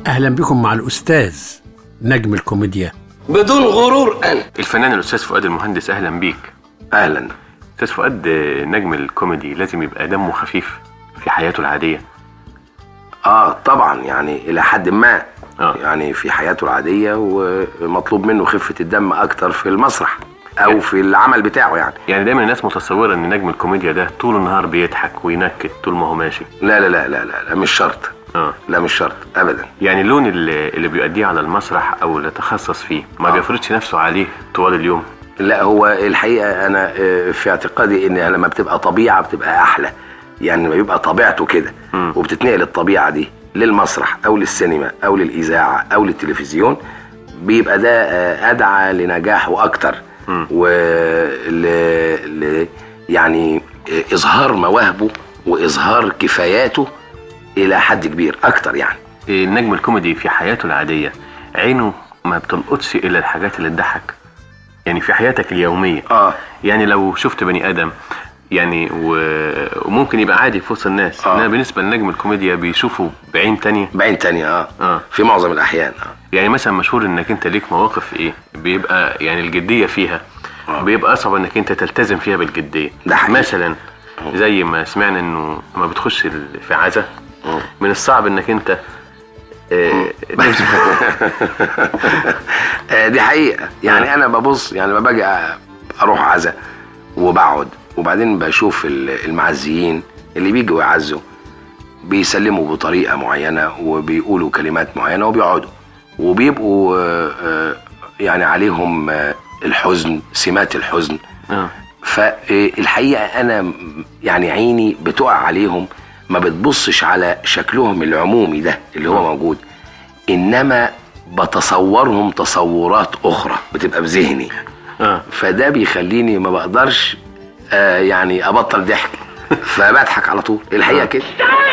أهلا بكم مع الأستاذ نجم الكوميديا بدون غرور انا الفنان الاستاذ فؤاد المهندس اهلا بيك اهلا استاذ فؤاد آه، نجم الكوميدي لازم يبقى دمه خفيف في حياته العاديه اه طبعا يعني الى حد ما آه. يعني في حياته العاديه ومطلوب منه خفه الدم اكتر في المسرح او في العمل بتاعه يعني يعني دايما الناس متصوره ان نجم الكوميديا ده طول النهار بيضحك وينكت طول ما هو ماشي لا لا لا لا لا, لا مش شرط اه لا مش شرط ابدا يعني اللون اللي, اللي بيؤديه على المسرح او اللي تخصص فيه ما آه. بيفرضش نفسه عليه طوال اليوم لا هو الحقيقه انا آه، في اعتقادي ان لما بتبقى طبيعه بتبقى احلى يعني لما يبقى طبيعته كده مم. وبتتنقل الطبيعه دي للمسرح او للسينما او للاذاعه او للتلفزيون بيبقى ده آه، ادعى لنجاحه اكتر مم. ول ل... يعني آه، اظهار مواهبه واظهار كفاياته الى حد كبير اكتر يعني إيه، النجم الكوميدي في حياته العاديه عينه ما بتلقطش الا الحاجات اللي تضحك يعني في حياتك اليوميه اه يعني لو شفت بني ادم يعني و- وممكن يبقى عادي في وسط الناس آه. انما بالنسبه لنجم الكوميديا بيشوفوا بعين تانية بعين تانية اه, آه. في معظم الاحيان اه يعني مثلا مشهور انك انت ليك مواقف ايه بيبقى يعني الجديه فيها آه. بيبقى اصعب انك انت تلتزم فيها بالجديه ده حقيقي. مثلا زي ما سمعنا انه لما بتخش ال- في عزا مم. من الصعب انك انت آه، تمسك- آه، دي حقيقة يعني أنا ببص يعني لما باجي أ- أروح عزا وبقعد وبعدين بشوف ال- المعزيين اللي بيجوا يعزوا بيسلموا بطريقة معينة وبيقولوا كلمات معينة وبيقعدوا وبيبقوا آه، آه، يعني عليهم آه، الحزن سمات الحزن آه. فالحقيقه انا م- يعني عيني بتقع عليهم ما بتبصش على شكلهم العمومي ده اللي هو موجود انما بتصورهم تصورات اخرى بتبقى بذهني اه فده بيخليني ما بقدرش آه يعني ابطل ضحك فبضحك على طول الحقيقه كده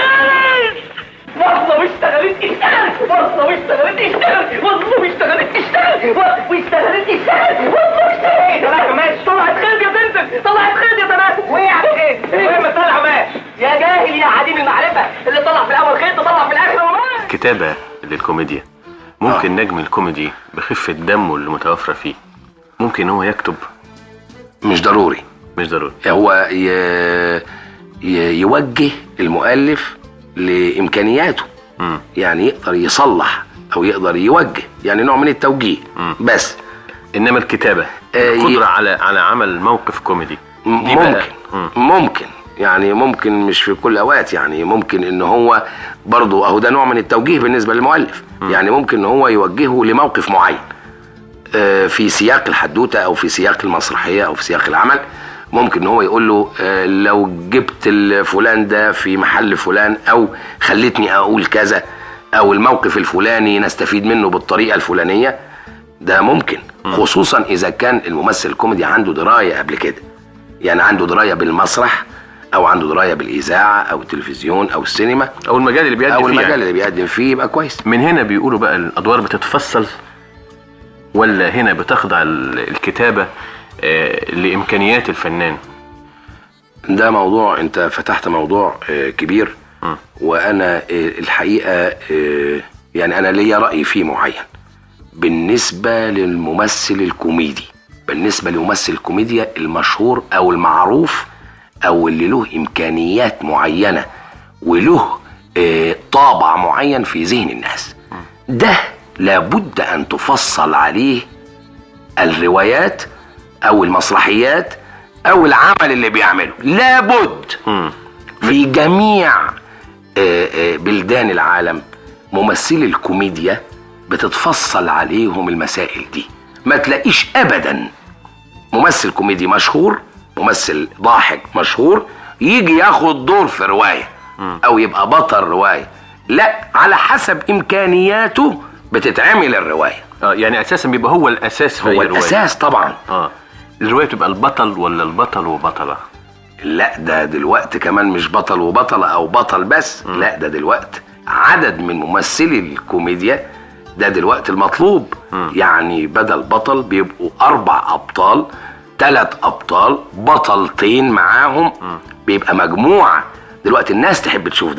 والله واشتغلت اشتغلت والله واشتغلت اشتغلت والله واشتغلت اشتغلت واشتغلت اشتغلت والله واشتغلت يا ماشي طلعت خير يا بنت طلعت خير يا بنات وقعت ايه؟ المهم طلع ماشي يا جاهل يا عديم المعرفه اللي طلع في الاول خير طلع في الاخر وماشي كتابه للكوميديا ممكن نجم الكوميدي بخفه دمه اللي متوفره فيه ممكن هو يكتب مش ضروري مش ضروري هو ي... ي... يوجه المؤلف لامكانياته مم. يعني يقدر يصلح او يقدر يوجه يعني نوع من التوجيه مم. بس انما الكتابه آه، القدره ي- على على عمل موقف كوميدي م- دي بقى- ممكن مم. ممكن يعني ممكن مش في كل الاوقات يعني ممكن ان هو برضه اهو ده نوع من التوجيه بالنسبه للمؤلف يعني ممكن ان هو يوجهه لموقف معين آه، في سياق الحدوته او في سياق المسرحيه او في سياق العمل ممكن ان هو يقول له آه، لو جبت الفلان ده في محل فلان او خلتني اقول كذا او الموقف الفلاني نستفيد منه بالطريقه الفلانيه ده ممكن خصوصا اذا كان الممثل الكوميدي عنده درايه قبل كده يعني عنده درايه بالمسرح او عنده درايه بالاذاعه او التلفزيون او السينما او المجال اللي بيقدم او فيه المجال يعني. اللي بيقدم فيه يبقى كويس من هنا بيقولوا بقى الادوار بتتفصل ولا هنا بتخضع ال- الكتابه آه، لامكانيات الفنان ده موضوع انت فتحت موضوع آه، كبير مم. وانا آه، الحقيقه آه، يعني انا ليا راي فيه معين بالنسبه للممثل الكوميدي بالنسبه لممثل الكوميديا المشهور او المعروف او اللي له امكانيات معينه وله آه، طابع معين في ذهن الناس ده لابد ان تفصل عليه الروايات او المسرحيات او العمل اللي بيعمله لابد مم. في جميع آه، آه، بلدان العالم ممثلي الكوميديا بتتفصل عليهم المسائل دي ما تلاقيش ابدا ممثل كوميدي مشهور ممثل ضاحك مشهور يجي ياخد دور في روايه او يبقى بطل روايه لا على حسب امكانياته بتتعمل الروايه اه يعني اساسا بيبقى هو الاساس في هو أي رواية. الاساس طبعا اه الروايه بتبقى البطل ولا البطل وبطله لا ده دلوقتي كمان مش بطل وبطلة أو بطل بس لا ده دلوقتي عدد من ممثلي الكوميديا ده دلوقتي المطلوب يعني بدل بطل بيبقوا أربع أبطال ثلاث أبطال بطلتين معاهم بيبقى مجموعة دلوقتي الناس تحب تشوف ده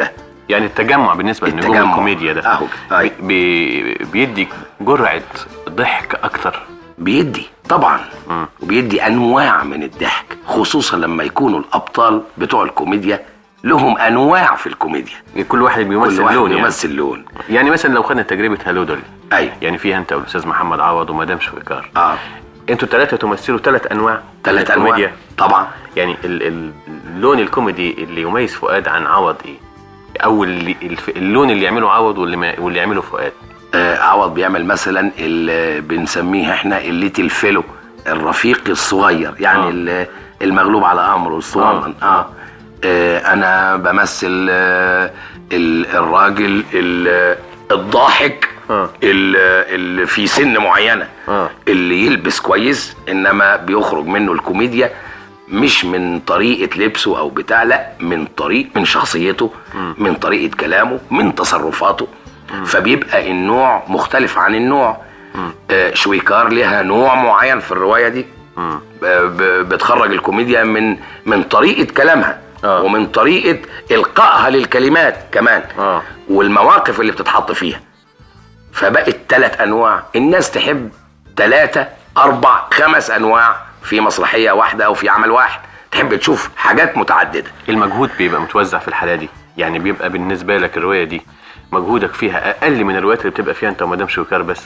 يعني التجمع بالنسبه لنجوم التجمع. الكوميديا ده أهو. أي. بي بيدي جرعه ضحك اكتر بيدي طبعا وبيدي انواع من الضحك خصوصا لما يكونوا الابطال بتوع الكوميديا لهم انواع في الكوميديا كل واحد كل بيمثل واحد لون يعني. بيمثل لون يعني مثلا لو خدنا تجربه هالودل ايوه يعني فيها انت والاستاذ محمد عوض ومدام شويكار اه انتوا الثلاثه تمثلوا ثلاث انواع من ثلاث انواع الكوميديا. طبعا يعني ال ال اللون الكوميدي اللي يميز فؤاد عن عوض ايه او اللي الف- اللون اللي يعمله عوض واللي ما واللي يعمله فؤاد آه عوض بيعمل مثلا اللي بنسميه احنا الليتل فيلو الرفيق الصغير يعني آه. آه. المغلوب على امره الصغنن آه. آه. آه انا بمثل آه ال- الراجل ال- الضاحك آه. ال- اللي في سن معينه آه. اللي يلبس كويس انما بيخرج منه الكوميديا مش من طريقة لبسه أو بتاع لا من طريق من شخصيته من طريقة كلامه من تصرفاته فبيبقى النوع مختلف عن النوع آه شويكار لها نوع معين في الرواية دي ب- ب- بتخرج الكوميديا من من طريقة كلامها آه. ومن طريقة إلقائها للكلمات كمان آه. والمواقف اللي بتتحط فيها فبقت ثلاث انواع الناس تحب ثلاثة اربع خمس انواع في مسرحية واحدة او في عمل واحد تحب تشوف حاجات متعددة المجهود بيبقى متوزع في الحاله دي يعني بيبقى بالنسبه لك الروايه دي مجهودك فيها اقل من الروايات اللي بتبقى فيها انت ومدام شويكار بس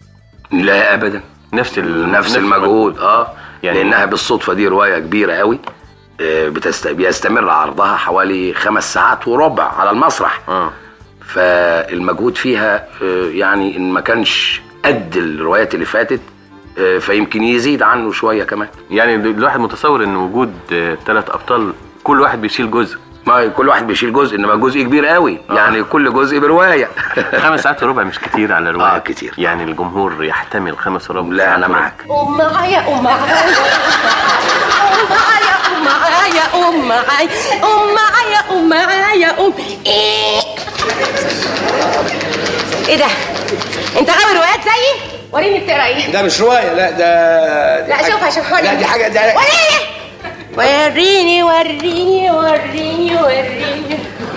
لا ابدا نفس ال... نفس المجهود اه يعني- يعني لانها بالصدفة دي رواية كبيرة قوي آه، بتست... بيستمر عرضها حوالي خمس ساعات وربع على المسرح اه فالمجهود فيها آه، يعني ان ما كانش قد الروايات اللي فاتت آه، فيمكن يزيد عنه شوية كمان يعني ال- الواحد متصور ان وجود ثلاث ابطال كل واحد بيشيل جزء ما كل واحد بيشيل جزء انما جزء كبير قوي يعني كل جزء بروايه خمس ساعات وربع مش كتير على روايه آه، كتير. يعني الجمهور يحتمل خمس وربع لا ساعات انا وربع. معاك قوم معايا قوم معايا قوم معايا قوم معايا قوم معايا قوم معايا قوم معايا قوم ايه ايه ده انت غاوي روايات زيي وريني بتقرا ايه ده مش رواية لا ده دي لا حاجة- شوفها شوفها لا دي حاجة ده وريني وريني وريني وريني وريني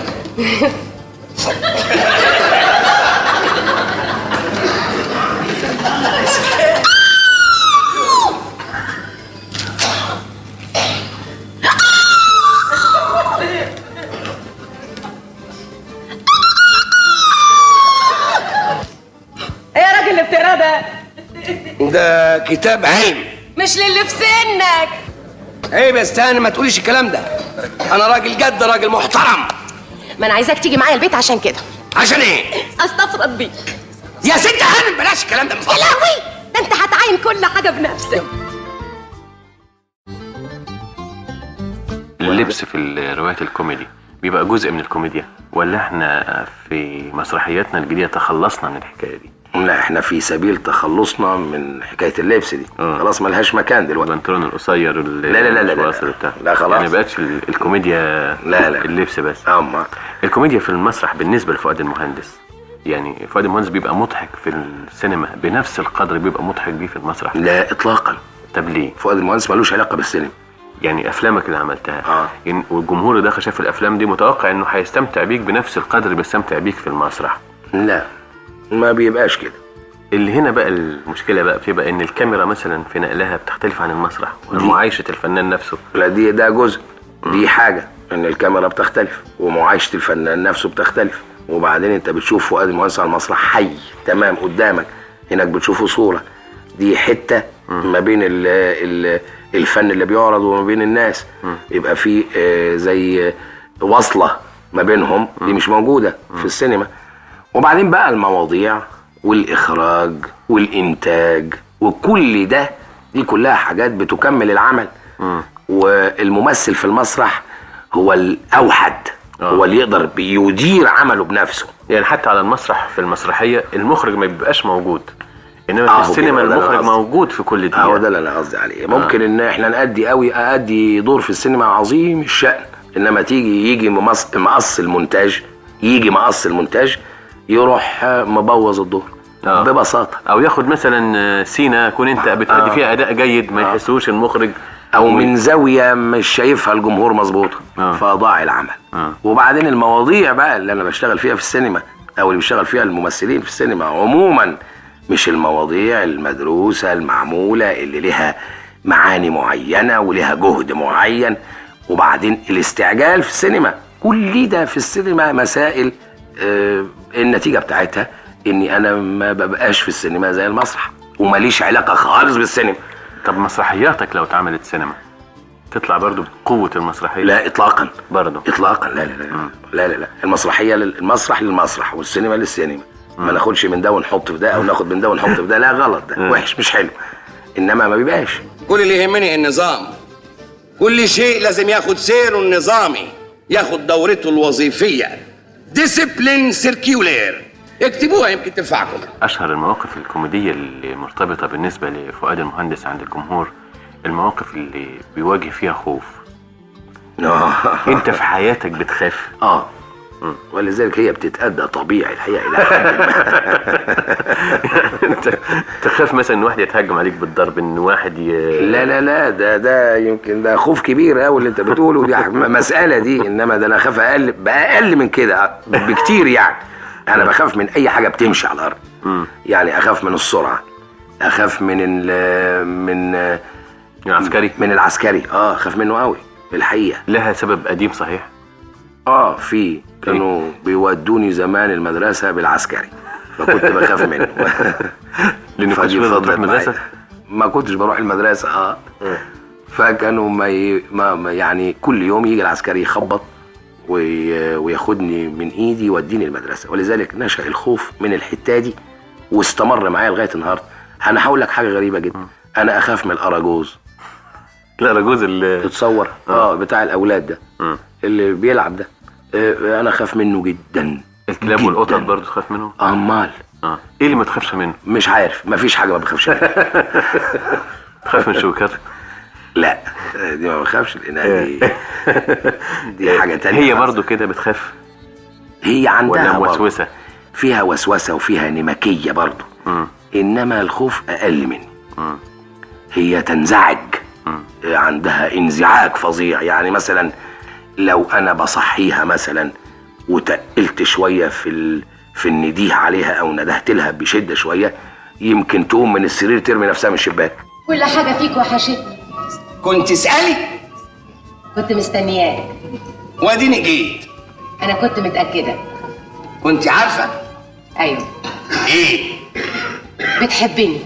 ايه يا راجل اللي بتقراه ده ده كتاب علم مش للي في سنك عيب يا استهاني ما تقوليش الكلام ده انا راجل جد راجل محترم ما انا عايزاك تيجي معايا البيت عشان كده عشان ايه استفرد بيك يا ست هانم بلاش الكلام ده من يا فضلك لهوي ده انت هتعاين كل حاجه بنفسك اللبس في ال- روايات الكوميدي بيبقى جزء من الكوميديا ولا احنا في مسرحياتنا الجديده تخلصنا من الحكايه دي لا احنا في سبيل تخلصنا من حكايه اللبس دي آه. خلاص ملهاش مكان دلوقتي البنطلون القصير ال- لا لا لا لا الواصل لا. بتاع لا خلاص. يعني بقتش ال- الكوميديا لا لا. اللبس بس اما الكوميديا في المسرح بالنسبه لفؤاد المهندس يعني فؤاد المهندس بيبقى مضحك في السينما بنفس القدر بيبقى مضحك بيه في المسرح لا اطلاقا طب ليه فؤاد المهندس ملوش علاقه بالسينما يعني افلامك اللي عملتها آه. إن والجمهور اللي دخل شاف الافلام دي متوقع انه هيستمتع بيك بنفس القدر اللي بيستمتع بيك في المسرح لا ما بيبقاش كده اللي هنا بقى المشكله بقى بتبقى ان الكاميرا مثلا في نقلها بتختلف عن المسرح ومعايشه الفنان نفسه لا دي ده جزء دي حاجه ان الكاميرا بتختلف ومعايشه الفنان نفسه بتختلف وبعدين انت بتشوف فؤاد المهندس على المسرح حي تمام قدامك هناك بتشوفه صوره دي حته ما بين ال ال الفن اللي بيعرض وما بين الناس يبقى في آه، زي وصله ما بينهم دي مش موجوده في السينما وبعدين بقى المواضيع والاخراج والانتاج وكل ده دي كلها حاجات بتكمل العمل والممثل في المسرح هو الاوحد آه. هو اللي يقدر بيدير عمله بنفسه يعني حتى على المسرح في المسرحيه المخرج ما بيبقاش موجود انما آه، في هو السينما كده، ده المخرج أنا قصدي. موجود في كل دقيقه هو ده اللي انا قصدي عليه ممكن ان احنا نأدي قوي أأدي دور في السينما عظيم الشأن انما تيجي يجي ممص- مقص المونتاج يجي مقص المونتاج يروح آه، مبوظ الدور آه. ببساطه او ياخد مثلا سينا كون انت بتأدي آه. فيها اداء جيد ما يحسوش المخرج او من زاويه مش شايفها الجمهور مظبوطه آه. فضاع العمل آه. وبعدين المواضيع بقى اللي انا بشتغل فيها في السينما او اللي بيشتغل فيها الممثلين في السينما عموما مش المواضيع المدروسه المعموله اللي لها معاني معينه ولها جهد معين وبعدين الاستعجال في السينما كل ده في السينما مسائل آه النتيجه بتاعتها اني انا ما ببقاش في السينما زي المسرح وماليش علاقه خالص بالسينما طب مسرحياتك لو اتعملت سينما تطلع برضو بقوة المسرحية لا اطلاقا برضو اطلاقا لا لا لا لا لا, لا. المسرحيه لل- المسرح للمسرح والسينما للسينما ما ناخدش من ده ونحط في ده او ناخد من ده ونحط في ده لا غلط ده وحش مش حلو انما ما بيبقاش كل اللي يهمني النظام كل شيء لازم ياخد سيره النظامي ياخد دورته الوظيفية ديسيبلين سيركيولير اكتبوها يمكن تنفعكم أشهر المواقف الكوميدية اللي مرتبطة بالنسبة لفؤاد المهندس عند الجمهور المواقف اللي بيواجه فيها خوف اه انت في حياتك بتخاف اه ولذلك هي بتتأدى طبيعي الحقيقه الى حد ما انت تخاف مثلا ان واحد يتهجم عليك بالضرب ان واحد ي... لا لا لا ده ده يمكن ده خوف كبير قوي اللي انت بتقوله دي مساله دي انما ده انا اخاف اقل باقل من كده بكتير يعني انا بخاف من اي حاجه بتمشي على الارض يعني اخاف من السرعه اخاف من ال من العسكري من العسكري اه اخاف منه قوي الحقيقه لها سبب قديم صحيح اه في كانوا بيودوني زمان المدرسه بالعسكري فكنت بخاف منه لان كنتش فدي بتروح فضلت المدرسة معايا. ما كنتش بروح المدرسه اه فكانوا ما, ي... ما ما يعني كل يوم يجي العسكري يخبط وي... وياخدني من ايدي يوديني المدرسه ولذلك نشا الخوف من الحته دي واستمر معايا لغايه النهارده انا هقول لك حاجه غريبه جدا انا اخاف من الاراجوز لا رجوز ال تتصور اه بتاع الاولاد ده مم. اللي بيلعب ده آه انا اخاف منه جدا الكلاب جداً. والقطط برضو تخاف منهم امال اه ايه اللي ما تخافش منه مش عارف مفيش حاجه ما بخافش منها تخاف من شوكاتك لا دي ما بخافش لانها دي دي حاجه تانية هي خالص. برضو كده بتخاف هي عندها ولا برضه. موسوسة فيها وسوسه وفيها نمكيه برضه مم. انما الخوف اقل مني مم. هي تنزعج عندها انزعاج فظيع يعني مثلا لو انا بصحيها مثلا وتقلت شويه في ال... في النديه عليها او ندهت لها بشده شويه يمكن تقوم من السرير ترمي نفسها من الشباك كل حاجة فيك وحشتني كنت اسألي كنت مستنياك واديني جيت أنا كنت متأكدة كنت عارفة أيوه ايه بتحبني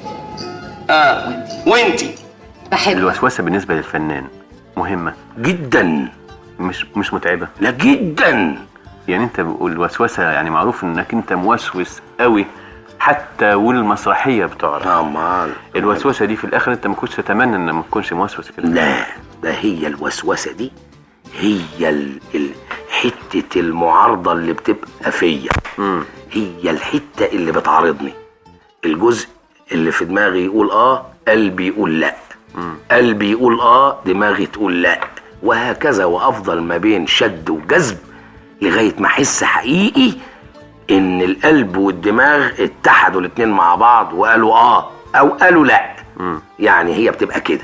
اه وانتي بحبك الوسوسة بالنسبة للفنان مهمة جدا مش مش متعبة لا جدا يعني انت الوسوسة يعني معروف انك انت موسوس قوي حتى والمسرحية بتعرف امال الوسوسة دي في الاخر انت ما كنتش تتمنى ان ما تكونش موسوس كده لا ده هي الوسوسه دي هي ال... ال... حته المعارضه اللي بتبقى فيا مم. هي الحته اللي بتعارضني الجزء اللي في دماغي يقول اه قلبي يقول لا قلبي يقول اه دماغي تقول لا وهكذا وافضل ما بين شد وجذب لغايه ما احس حقيقي ان القلب والدماغ اتحدوا الاتنين مع بعض وقالوا اه او قالوا لا يعني هي بتبقى كده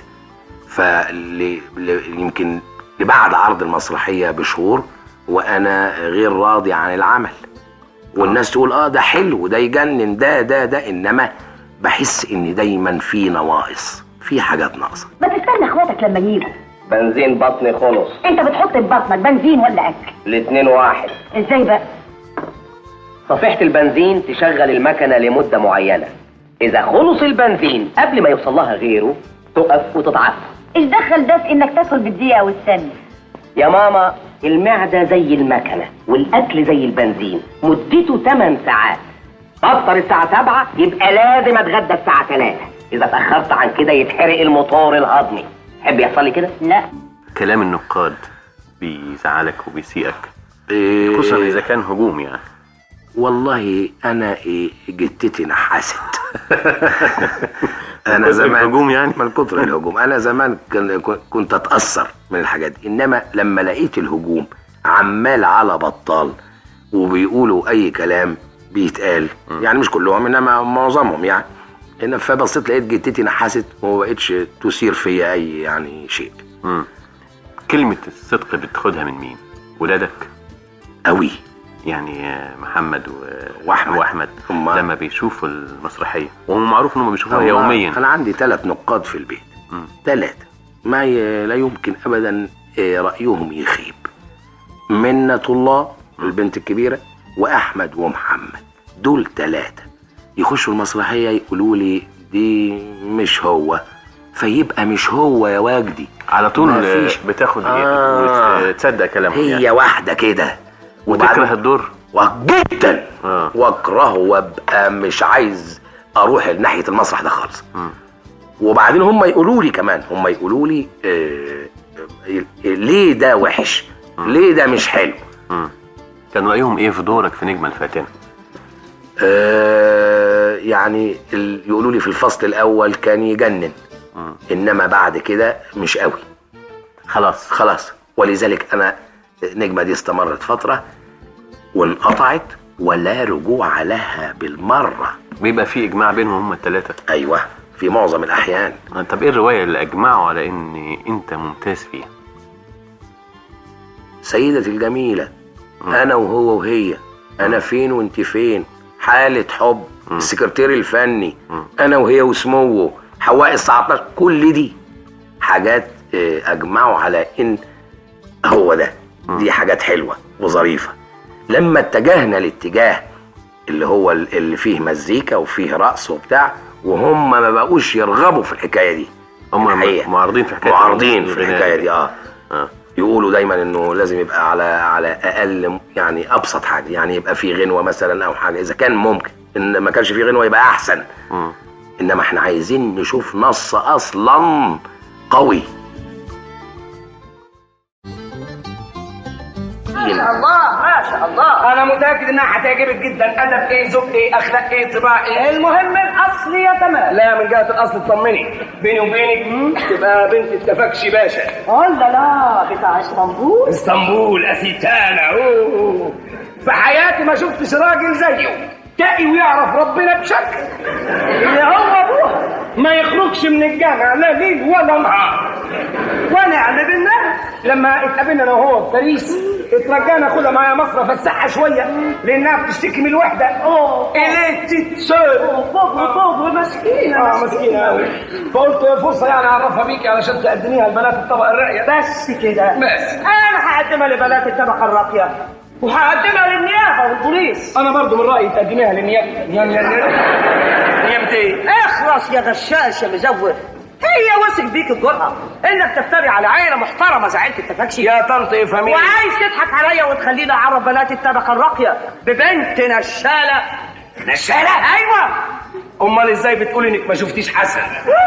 فيمكن بعد عرض المسرحيه بشهور وانا غير راضي عن العمل والناس تقول اه ده حلو ده يجنن ده ده ده انما بحس ان دايما في نواقص في حاجات ناقصه ما تستنى اخواتك لما يجوا بنزين بطني خلص انت بتحط في بطنك بنزين ولا اكل الاتنين واحد ازاي بقى صفيحة البنزين تشغل المكنة لمدة معينة إذا خلص البنزين قبل ما يوصل لها غيره تقف وتتعصب ايش دخل ده في انك تاكل بالدقيقه والثانيه يا ماما المعدة زي المكنة والأكل زي البنزين مدته 8 ساعات أفطر الساعة 7 يبقى لازم أتغدى الساعة 3 إذا اتأخرت عن كده يتحرق الموتور الهضمي تحب يحصل لي كده؟ لا كلام النقاد بيزعلك وبيسيئك إيه خصوصا اذا كان هجوم يعني والله انا إيه جتتي نحست انا كتر زمان الهجوم يعني؟ من كتر الهجوم انا زمان كن- كنت اتاثر من الحاجات دي انما لما لقيت الهجوم عمال على بطال وبيقولوا اي كلام بيتقال يعني مش كلهم انما معظمهم يعني إن فبصيت لقيت جتتي نحست وما بقتش تثير فيا اي يعني شيء مم. كلمة الصدق بتاخدها من مين؟ ولادك قوي يعني آه، محمد و... وأحمد. واحمد هم- لما بيشوفوا المسرحيه وهم معروف انهم بيشوفوها يوميا انا عندي ثلاث نقاد في البيت مم. ثلاثه ما ي... لا يمكن ابدا آه، رايهم يخيب منة الله البنت الكبيره واحمد ومحمد دول ثلاثه يخشوا المسرحيه يقولوا لي دي مش هو فيبقى مش هو يا واجدي على طول ما آه، فيش. بتاخد آه. وتصدق كلامهم هي يعني. واحده كده وتكره وبعدين- الدور جدا آه. واكرهه وابقى مش عايز اروح ناحيه المسرح ده خالص مم. وبعدين هم يقولوا لي كمان هم يقولوا لي آه آه، ليه ده وحش ليه ده مش حلو مم. كان رايهم ايه في دورك في نجمه الفاتنه آه يعني ال- يقولوا لي في الفصل الاول كان يجنن مم. انما بعد كده مش قوي خلاص خلاص ولذلك انا النجمه دي استمرت فتره وانقطعت ولا رجوع لها بالمره بيبقى في اجماع بينهم هم الثلاثه ايوه في معظم الاحيان طب ايه الروايه اللي اجمعوا على ان انت ممتاز فيها سيدتي الجميله انا وهو وهي انا فين وانت فين حاله حب السكرتير الفني انا وهي وسموه حواء ال 19 كل دي حاجات آه، اجمعوا على ان هو ده دي حاجات حلوه وظريفه لما اتجهنا الاتجاه اللي هو ال- اللي فيه مزيكا وفيه رقص وبتاع وهم ما بقوش يرغبوا في الحكايه دي هم الحقيقة. معارضين في حكايه معارضين في الغناء. الحكايه دي اه اه يقولوا دايما انه لازم يبقى على على اقل يعني ابسط حاجه يعني يبقى في غنوه مثلا او حاجه اذا كان ممكن ان ما كانش في غنوه يبقى احسن مم. انما احنا عايزين نشوف نص اصلا قوي ما شاء الله ما شاء الله انا متاكد انها هتعجبك جدا ادب ايه ذوق ايه اخلاق ايه طباع ايه المهم الاصل يا تمام لا من جهه الاصل اطمني بيني وبينك تبقى بنت التفكشي باشا لا لا بتاع اسطنبول اسطنبول اسيتانا أوه. في حياتي ما شفتش راجل زيه تقي ويعرف ربنا بشكل اللي هو ابوها ما يخرجش من الجامع لا ليل ولا نهار ونعم بالله لما اتقابلنا انا وهو في باريس اترجانا خدها معايا مصر افسحها شويه لانها بتشتكي من الوحده اوه اليه تتسر بابا بابا مسكينه اه مسكينه قوي فقلت فرصه يعني اعرفها بيكي علشان تقدميها لبنات الطبقه الراقيه بس كده بس انا هقدمها لبنات الطبقه الراقيه وهقدمها للنيابه والبوليس انا برضو من رايي تقدميها للنيابه نيابه ايه؟ اخلص يا غشاش يا مزور هي وثق بيك الجرأة انك تفتري على عيلة محترمة زي عيلة التفاكشي يا طنط افهمي وعايز تضحك عليا وتخليني اعرف بنات الطبقة الراقية ببنت نشالة نشالة؟ ايوه امال ازاي بتقولي انك ما شفتيش حسن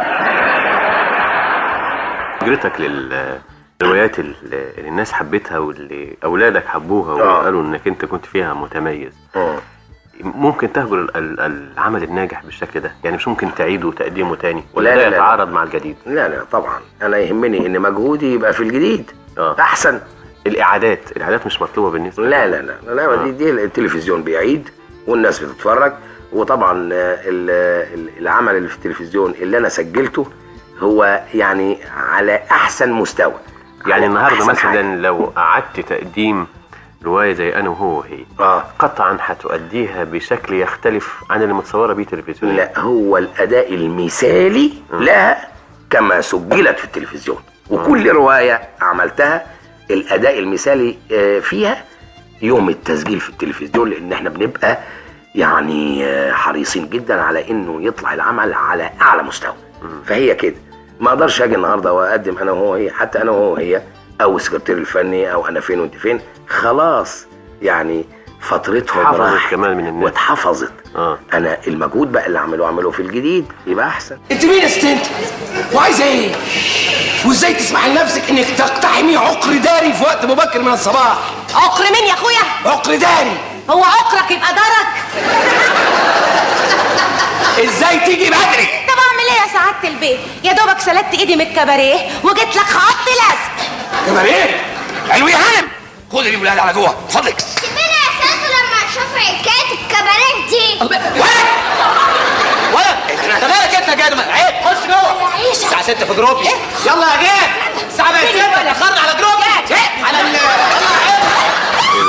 هجرتك للروايات اللي اللي الناس حبتها واللي اولادك حبوها آه. وقالوا انك انت كنت فيها متميز آه. ممكن تهجر ال- ال- العمل الناجح بالشكل ده يعني مش ممكن تعيده وتقديمه تاني ولا لا، ده لا، لا. يتعارض مع الجديد لا لا طبعا انا يهمني ان مجهودي يبقى في الجديد آه. احسن الاعادات الاعادات مش مطلوبه بالنسبه لا لا لا لا آه. دي, دي التلفزيون بيعيد والناس بتتفرج وطبعا آه، ال- ال- العمل اللي في التلفزيون اللي انا سجلته هو يعني على احسن مستوى يعني على النهارده أحسن مثلا حاجة. لو قعدت تقديم روايه زي انا وهو وهي اه قطعا هتؤديها بشكل يختلف عن اللي متصوره بيه تلفزيون لا هو الاداء المثالي لها كما سجلت في التلفزيون وكل روايه عملتها الاداء المثالي آه، فيها يوم التسجيل في التلفزيون لان احنا بنبقى يعني آه، حريصين جدا على انه يطلع العمل على اعلى مستوى فهي كده ما اقدرش اجي النهارده واقدم انا وهو هي حتى انا وهو هي او السكرتير الفني او انا فين وانت فين خلاص يعني فترتهم اتحفظت راحت كمان من الناس. واتحفظت اه انا المجهود بقى اللي اعمله اعمله في الجديد يبقى احسن انت مين يا ست انت؟ وعايزه ايه؟ وازاي تسمح لنفسك انك تقتحمي عقر داري في وقت مبكر من الصباح؟ عقر مين يا اخويا عقر داري هو عقرك يبقى دارك ازاي تيجي بدري؟ طب اعمل ايه يا سعاده البيت يا دوبك سلدت ايدي من الكباريه وجيت لك خبط لزق كمان ايه؟ علوي يا هانم خدي الولاد على جوه اتفضلك سيبنا يا ساتر لما اشوف حكايه الكباريه دي ولد ولد احنا مالك انت يا جدع عيب خش جوه الساعه 6 في جروبي يلا يا جاد الساعه بقت 6 اتاخرنا على جروبي على ال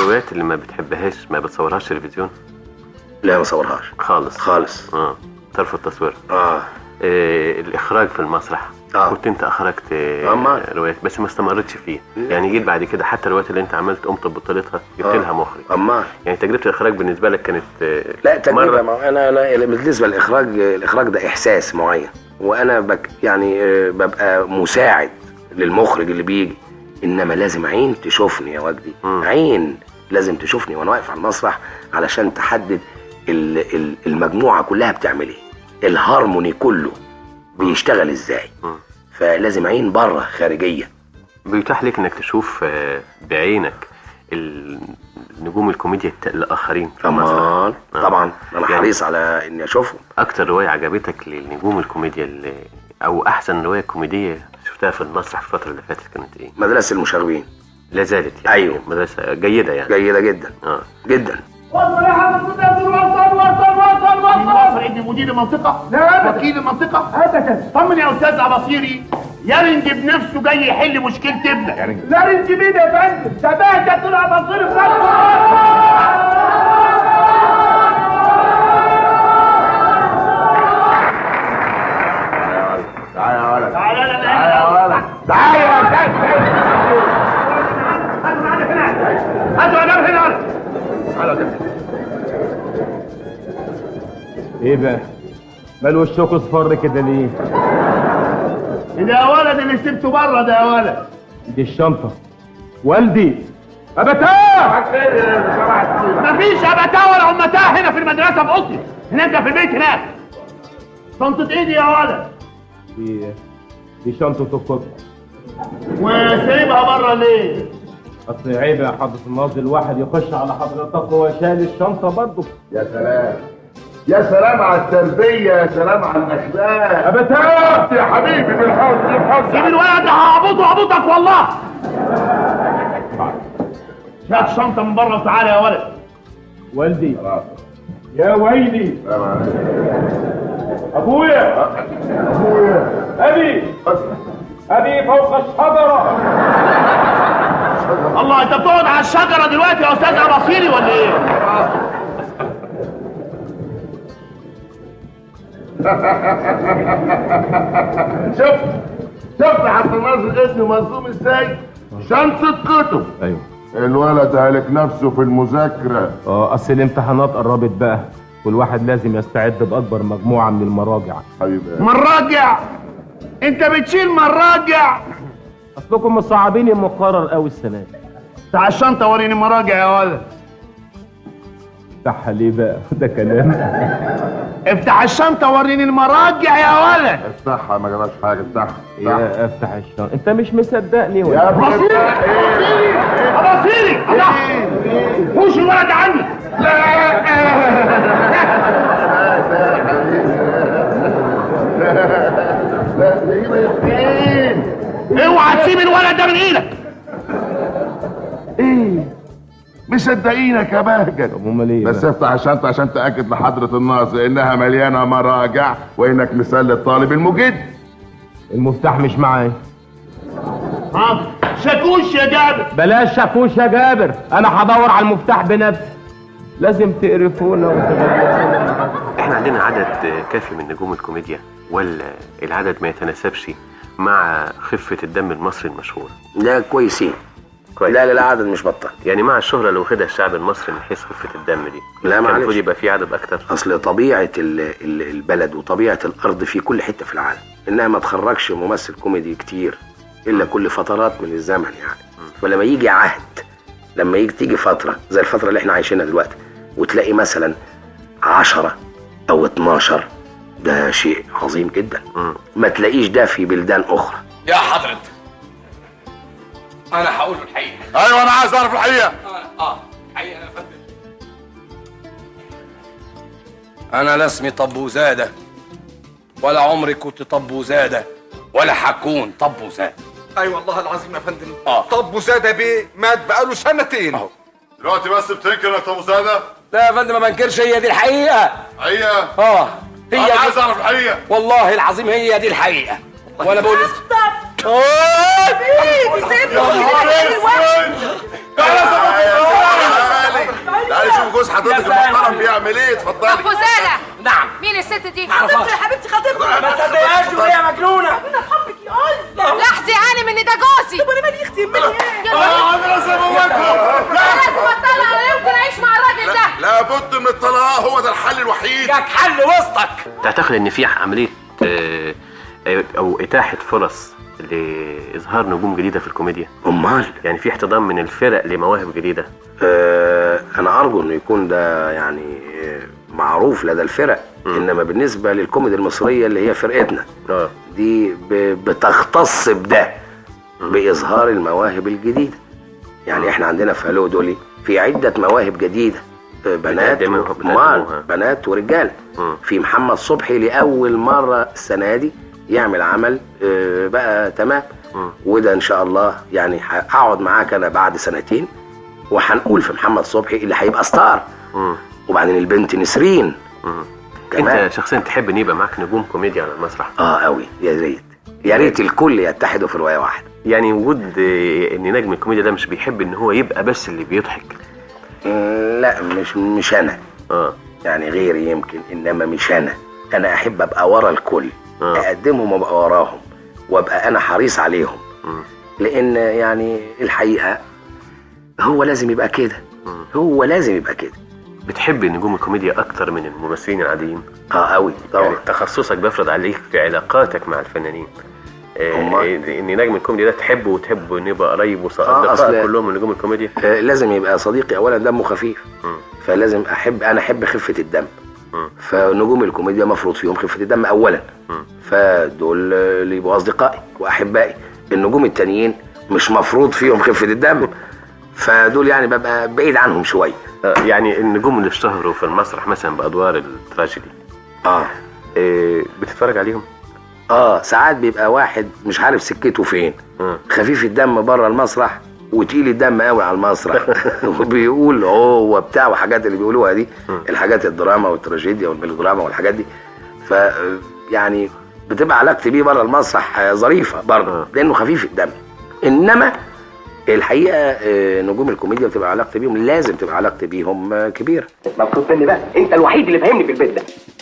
الروايات اللي ما بتحبهاش ما بتصورهاش تلفزيون لا ما صورهاش خالص خالص اه ترفض تصويرها اه آه الاخراج في المسرح آه. كنت انت اخرجت آه، أما. روايات بس ما استمرتش فيه يعني جيت بعد كده حتى الروايات اللي انت عملت قمت ببطولتها جبت آه. لها مخرج اما يعني تجربه الاخراج بالنسبه لك كانت آه، لا تجربه مرة ما انا انا بالنسبه للاخراج الاخراج ده احساس معين وانا بك يعني آه، ببقى مساعد للمخرج اللي بيجي انما لازم عين تشوفني يا وجدي عين لازم تشوفني وانا واقف على المسرح علشان تحدد ال- ال- المجموعه كلها بتعمل ايه الهارموني كله بيشتغل ازاي فلازم عين بره خارجيه بيتاح لك انك تشوف آه، بعينك ال- نجوم الكوميديا الت- الاخرين في المسرح امال آه. طبعا انا يعني حريص على اني اشوفهم اكتر روايه عجبتك للنجوم الكوميديا اللي او احسن روايه كوميديه شفتها في المسرح في الفتره اللي فاتت كانت ايه مدرسه المشاغبين لا زالت يعني أيوه. مدرسه جيده يعني جيده جدا اه جدا وصل يا حضرة الناظر وصل وصل وصل وصل مصر ابن مدير المنطقة؟ لا وكيل المنطقة؟ أبدا طمن يا أستاذ عباصيري يرنج بنفسه جاي يحل مشكلة ابنك لا رنج مين يا فندم ده بهجة طلع بصير في تعالى يا ولد تعالى يا ولد تعالى يا ولد هاتوا أدب هنا ايه بقى؟ مال وشكوا اصفر كده ليه؟ ده يا ولد اللي سبته بره ده يا ولد دي الشنطة والدي أبتاه مفيش أبتاه ولا أمتاه هنا في المدرسة بأوضتي هناك في البيت هناك شنطة إيدي يا ولد دي دي شنطة الكتب وسايبها بره ليه؟ أصل عيب يا حضرة الناظر الواحد يخش على حضرتك وهو شايل الشنطة برضه يا سلام يا سلام على التربية يا سلام على الأخلاق أبتاه يا حبيبي بالحب بالحب سيب الولد ده هعبطه هعبطك والله هات الشنطة من بره وتعالى يا ولد والدي يا ويلي أبويا أبويا أبي أبي فوق الشجرة الله انت بتقعد على الشجرة دلوقتي يا أستاذ عباصيري ولا إيه؟ شفت شفت حتى الناظر ابني مظلوم ازاي؟ شنطة كتب أيوه الولد هالك نفسه في المذاكرة اه أصل الامتحانات قربت بقى والواحد لازم يستعد بأكبر مجموعة من المراجع حبيبي مراجع انت بتشيل مراجع أصلكم مصعبين المقرر أوي السنة دي تعال الشنطة وريني مراجع يا ولد افتحها ليه بقى؟ ده كلام افتح الشنطة وريني المراجع يا ولد افتحها ما جراش حاجة افتحها يا افتح الشنطة أنت مش مصدقني ولا يا بصيري بصيري الله فوش الولد عني لا اوعى تسيب الولد ده من ايدك ايه مصدقينك يا بهجت طب امال ايه بس بقى؟ افتح الشنطة عشان تأكد لحضرة الناظر انها مليانة مراجع وانك مثال للطالب المجد المفتاح مش معايا ها شاكوش يا جابر بلاش شاكوش يا جابر انا هدور على المفتاح بنفسي لازم تقرفونا وتغلبونا احنا عندنا عدد كافي من نجوم الكوميديا ولا العدد ما يتناسبش مع خفة الدم المصري المشهور لا كويسين كويس لا لا لا عدد مش بطال يعني مع الشهرة اللي واخدها الشعب المصري من حيث خفة الدم دي لا، كان معلش. المفروض يبقى في عدد اكتر اصل طبيعه ال- ال- البلد وطبيعه الارض في كل حته في العالم انها ما تخرجش ممثل كوميدي كتير الا كل فترات من الزمن يعني فلما يجي عهد لما يجي تيجي فتره زي الفتره اللي احنا عايشينها دلوقتي وتلاقي مثلا عشرة او 12 ده شيء عظيم جدا ما تلاقيش ده في بلدان اخرى يا حضرة انا هقول له الحقيقه ايوه انا عايز اعرف الحقيقة أنا- اه الحقيقه يا فندم انا لا اسمي طبو زاده ولا عمري كنت طبو زاده ولا هكون طبو زاده اي والله العظيم يا فندم آه. طب مساعدة بيه مات بقاله سنتين أهو. دلوقتي بس بتنكر انك ابو سادة لا يا فندم ما بنكرش هي دي الحقيقه حقيقة اه هي انا دي عايز اعرف الحقيقة والله العظيم هي دي الحقيقه وانا بقول سيبني تعالي شوف جوز حضرتك المحترم بيعمل ايه اتفضلي ابو زالة نعم مين الست دي؟ خطيبتي يا حبيبتي خطيبتي ما تصدقهاش وهي مجنونه انا بحبك يا الله لحظة هانم ان ده جوزي طب انا مالي اختي امال ايه اه انا سببكم لازم اطلع انا يمكن اعيش مع الراجل ده لابد من الطلاق هو ده الحل الوحيد جاك حل وسطك تعتقد ان في عمليه آه، آه، او اتاحه فرص لاظهار نجوم جديده في الكوميديا امال يعني في احتضان من الفرق لمواهب جديده آه انا ارجو انه يكون ده يعني آه، معروف لدى الفرق انما بالنسبه للكوميدي المصريه اللي هي فرقتنا اه دي ب- بتختص بده باظهار المواهب الجديده يعني احنا عندنا في هلو دولي في عده مواهب جديده آه، بنات بتقدموها- مال بتقدموها. بنات ورجال مم. في محمد صبحي لاول مره السنه دي يعمل عمل آه، بقى تمام مم. وده ان شاء الله يعني هقعد معاك انا بعد سنتين وهنقول في محمد صبحي اللي هيبقى ستار مم. وبعدين البنت نسرين مم. كمان انت شخصيا تحب ان يبقى معاك نجوم كوميديا على المسرح اه قوي يا ريت يا ريت الكل يتحدوا في روايه واحده يعني وجود آه، ان نجم الكوميديا ده مش بيحب ان هو يبقى بس اللي بيضحك مم، لا مش مش انا اه يعني غيري يمكن انما مش انا انا احب ابقى ورا الكل آه. اقدمهم وابقى وراهم وابقى انا حريص عليهم مم. لان يعني الحقيقه هو لازم يبقى كده هو لازم يبقى كده بتحب نجوم الكوميديا اكتر من الممثلين العاديين اه قوي طبعا يعني تخصصك بيفرض عليك في علاقاتك مع الفنانين آه، أمال. ان نجم الكوميديا ده تحبه وتحبه انه يبقى قريب آه، واصدقاء أصل- كلهم من نجوم الكوميديا آه، لازم يبقى صديقي اولا دمه خفيف مم. فلازم احب انا احب خفه الدم مم. فنجوم الكوميديا مفروض فيهم خفه الدم اولا مم. فدول آه، اللي يبقوا اصدقائي واحبائي النجوم التانيين مش مفروض فيهم خفه الدم فدول يعني ببقى بعيد عنهم شويه آه، يعني النجوم اللي اشتهروا في المسرح مثلا بادوار التراجيدي اه آه، بتتفرج عليهم اه ساعات بيبقى واحد مش عارف سكته فين مم. خفيف الدم بره المسرح وتقيل الدم قوي على المسرح وبيقول هو بتاع وحاجات اللي بيقولوها دي الحاجات الدراما والتراجيديا والميلودراما والحاجات دي ف يعني بتبقى علاقتي بيه بره المسرح آه، ظريفه برضه لانه خفيف الدم انما الحقيقه آه، نجوم الكوميديا بتبقى علاقتي بيهم لازم تبقى علاقتي بيهم آه، كبيره مبسوط مني بقى انت الوحيد اللي فاهمني في البيت ده